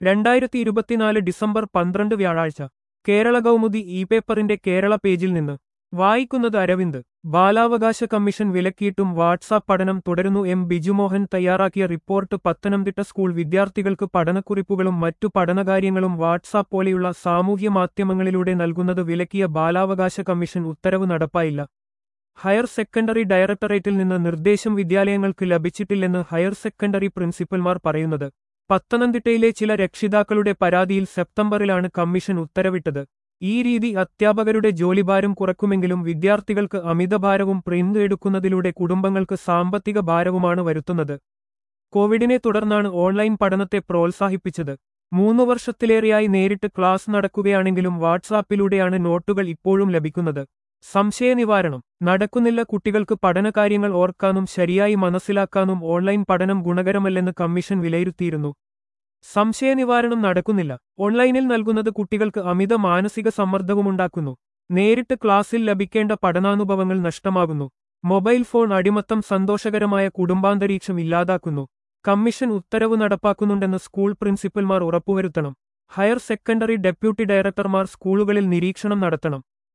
രണ്ടായിരത്തി ഇരുപത്തിനാല് ഡിസംബർ പന്ത്രണ്ട് വ്യാഴാഴ്ച കേരള കൗമുദി ഇ പേപ്പറിന്റെ കേരള പേജിൽ നിന്ന് വായിക്കുന്നത് അരവിന്ദ് ബാലാവകാശ കമ്മീഷൻ വിലക്കിയിട്ടും വാട്സാപ്പ് പഠനം തുടരുന്നു എം ബിജുമോഹൻ തയ്യാറാക്കിയ റിപ്പോർട്ട് പത്തനംതിട്ട സ്കൂൾ വിദ്യാർത്ഥികൾക്ക് പഠനക്കുറിപ്പുകളും മറ്റു പഠനകാര്യങ്ങളും വാട്സാപ്പ് പോലെയുള്ള സാമൂഹ്യ മാധ്യമങ്ങളിലൂടെ നൽകുന്നത് വിലക്കിയ ബാലാവകാശ കമ്മീഷൻ ഉത്തരവ് നടപ്പായില്ല ഹയർ സെക്കൻഡറി ഡയറക്ടറേറ്റിൽ നിന്ന് നിർദ്ദേശം വിദ്യാലയങ്ങൾക്ക് ലഭിച്ചിട്ടില്ലെന്ന് ഹയർ സെക്കൻഡറി പ്രിൻസിപ്പൽമാർ പറയുന്നത് പത്തനംതിട്ടയിലെ ചില രക്ഷിതാക്കളുടെ പരാതിയിൽ സെപ്റ്റംബറിലാണ് കമ്മീഷൻ ഉത്തരവിട്ടത് ഈ രീതി അധ്യാപകരുടെ ജോലിഭാരം കുറക്കുമെങ്കിലും വിദ്യാർത്ഥികൾക്ക് അമിതഭാരവും പ്രിന്റ് എടുക്കുന്നതിലൂടെ കുടുംബങ്ങൾക്ക് സാമ്പത്തിക ഭാരവുമാണ് വരുത്തുന്നത് കോവിഡിനെ തുടർന്നാണ് ഓൺലൈൻ പഠനത്തെ പ്രോത്സാഹിപ്പിച്ചത് മൂന്നു വർഷത്തിലേറെയായി നേരിട്ട് ക്ലാസ് നടക്കുകയാണെങ്കിലും വാട്സാപ്പിലൂടെയാണ് നോട്ടുകൾ ഇപ്പോഴും ലഭിക്കുന്നത് സംശയനിവാരണം നടക്കുന്നില്ല കുട്ടികൾക്ക് പഠനകാര്യങ്ങൾ ഓർക്കാനും ശരിയായി മനസ്സിലാക്കാനും ഓൺലൈൻ പഠനം ഗുണകരമല്ലെന്ന് കമ്മീഷൻ വിലയിരുത്തിയിരുന്നു സംശയനിവാരണം നടക്കുന്നില്ല ഓൺലൈനിൽ നൽകുന്നത് കുട്ടികൾക്ക് അമിത മാനസിക സമ്മർദ്ദവുമുണ്ടാക്കുന്നു നേരിട്ട് ക്ലാസ്സിൽ ലഭിക്കേണ്ട പഠനാനുഭവങ്ങൾ നഷ്ടമാകുന്നു മൊബൈൽ ഫോൺ അടിമത്തം സന്തോഷകരമായ കുടുംബാന്തരീക്ഷം ഇല്ലാതാക്കുന്നു കമ്മീഷൻ ഉത്തരവ് നടപ്പാക്കുന്നുണ്ടെന്ന് സ്കൂൾ പ്രിൻസിപ്പൽമാർ ഉറപ്പുവരുത്തണം ഹയർ സെക്കൻഡറി ഡെപ്യൂട്ടി ഡയറക്ടർമാർ സ്കൂളുകളിൽ നിരീക്ഷണം നടത്തണം